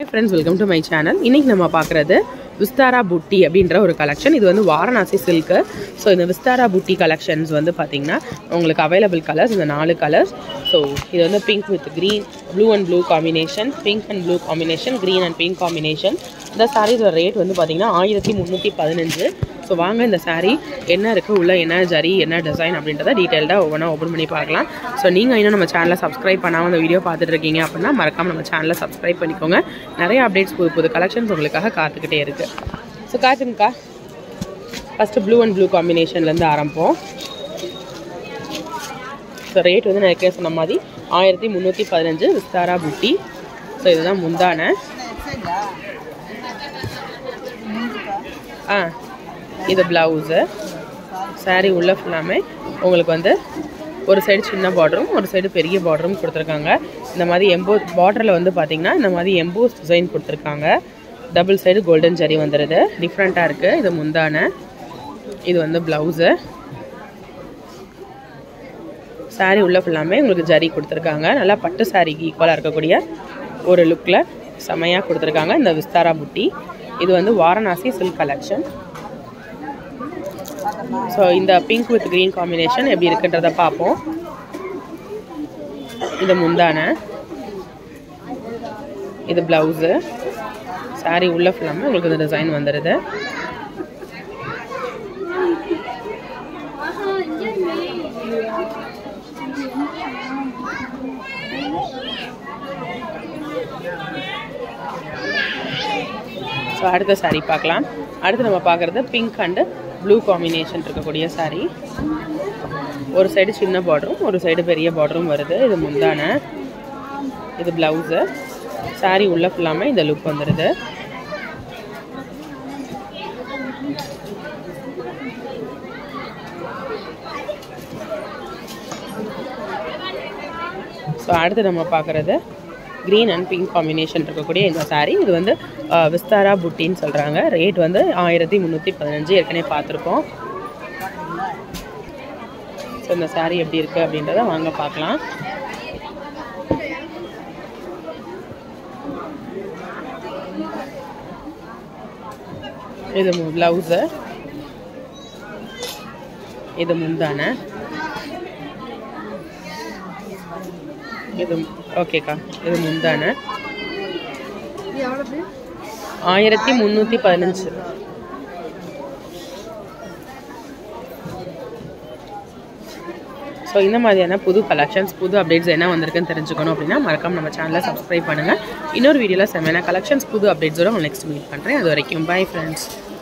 friends welcome to my channel இன்னைக்கு நம்ம பார்க்குறது விஸ்தாரா புட்டி அப்படின்ற ஒரு கலெக்ஷன் இது வந்து வாரணாசி சில்க்கு ஸோ இந்த விஸ்தாரா புட்டி கலெக்ஷன்ஸ் வந்து பார்த்தீங்கன்னா உங்களுக்கு அவைலபிள் கலர்ஸ் இந்த நாலு கலர்ஸ் ஸோ இது வந்து pink with green blue and blue combination pink and blue combination green and pink combination இந்த சாரீஸோட ரேட் வந்து பார்த்தீங்கன்னா ஆயிரத்தி முந்நூற்றி பதினஞ்சு ஸோ வாங்க இந்த saree என்ன இருக்குது உள்ள என்ன ஜரி என்ன டிசைன் அப்படின்றத டீட்டெயில்டாக ஒவ்வொன்றா ஓப்பன் பண்ணி பார்க்கலாம் ஸோ நீங்கள் இன்னும் நம்ம சேனலை சப்ஸ்கிரைப் பண்ணாமல் இந்த வீடியோ பார்த்துட்டு இருக்கீங்க அப்படின்னா மறக்காமல் நம்ம சேனலை சப்ஸ்கிரைப் பண்ணிக்கோங்க நிறைய அப்டேட்ஸ் புது புது கலெக்ஷன்ஸ் உங்களுக்காக காத்துக்கிட்டே இருக்குது ஸோ காட்டுங்கக்கா ஃபஸ்ட்டு ப்ளூ அண்ட் ப்ளூ காம்பினேஷன்லேருந்து ஆரம்பிப்போம் ஸோ ரேட் வந்து நான் ஏற்கனவே சொன்ன மாதிரி ஆயிரத்தி முந்நூற்றி பதினஞ்சு விஸ்தாரா புட்டி ஸோ இதுதான் முந்தான ஆ இது ப்ளவுஸு saree உள்ள ஃபுல்லாமே உங்களுக்கு வந்து ஒரு சைடு சின்ன பார்டரும் ஒரு சைடு பெரிய பார்டரும் கொடுத்துருக்காங்க இந்த மாதிரி எம்போ பார்டரில் வந்து பார்த்தீங்கன்னா இந்த மாதிரி எம்போஸ் டிசைன் கொடுத்துருக்காங்க டபுள் சைடு கோல்டன் ஜரி வந்துடுது டிஃப்ரெண்ட்டாக இருக்குது இது முந்தான இது வந்து ப்ளவுஸு saree உள்ள ஃபுல்லாமே உங்களுக்கு ஜரி கொடுத்துருக்காங்க நல்லா பட்டு சாரிக்கு ஈக்குவலாக இருக்கக்கூடிய ஒரு லுக்கில் செமையாக கொடுத்துருக்காங்க இந்த விஸ்தாரா புட்டி இது வந்து வாரணாசி சில்க் கலெக்ஷன் ஸோ இந்த பிங்க் வித் க்ரீன் காம்பினேஷன் எப்படி இருக்குன்றத பார்ப்போம் இது முந்தான இது ப்ளவுஸு saree உள்ள ஃபுல்லாமே உங்களுக்கு இந்த டிசைன் வந்துடுது ஸோ அடுத்த saree பார்க்கலாம் அடுத்து நம்ம பார்க்குறது பிங்க் அண்டு ப்ளூ காம்பினேஷன் இருக்கக்கூடிய saree ஒரு சைடு சின்ன பார்டரும் ஒரு சைடு பெரிய பார்டரும் வருது இது முந்தான இது ப்ளவுஸு saree உள்ள ஃபுல்லாமே இந்த லுக் வந்துடுது ஸோ அடுத்து நம்ம பார்க்குறது க்ரீன் அண்ட் பிங்க் காம்பினேஷன் இருக்கக்கூடிய இந்த saree இது வந்து அஹ், விஸ்தாரா புட்டின்னு சொல்கிறாங்க ரேட் வந்து ஆயிரத்தி முந்நூற்றி பதினஞ்சு ஏற்கனவே பார்த்துருக்கோம் ஸோ இந்த saree எப்படி இருக்குது அப்படின்றத வாங்க பார்க்கலாம் இது ப்ளவுஸு இது முந்தான இது ஓகேக்கா இது முந்தான ஆயிரத்தி முந்நூற்றி பதினஞ்சு ஸோ இந்த மாதிரியான புது கலெக்ஷன்ஸ் புது அப்டேட்ஸ் என்ன வந்திருக்குன்னு தெரிஞ்சுக்கணும் அப்படின்னா மறக்காம நம்ம சேனலை சப்ஸ்கிரைப் பண்ணுங்கள் இன்னொரு வீடியோவில் செம்மையான கலெக்ஷன்ஸ் புது அப்டேட்ஸோட உங்களை நெக்ஸ்ட் மீட் பண்ணுறேன் அது வரைக்கும் பை ஃப்ரெண்ட்ஸ்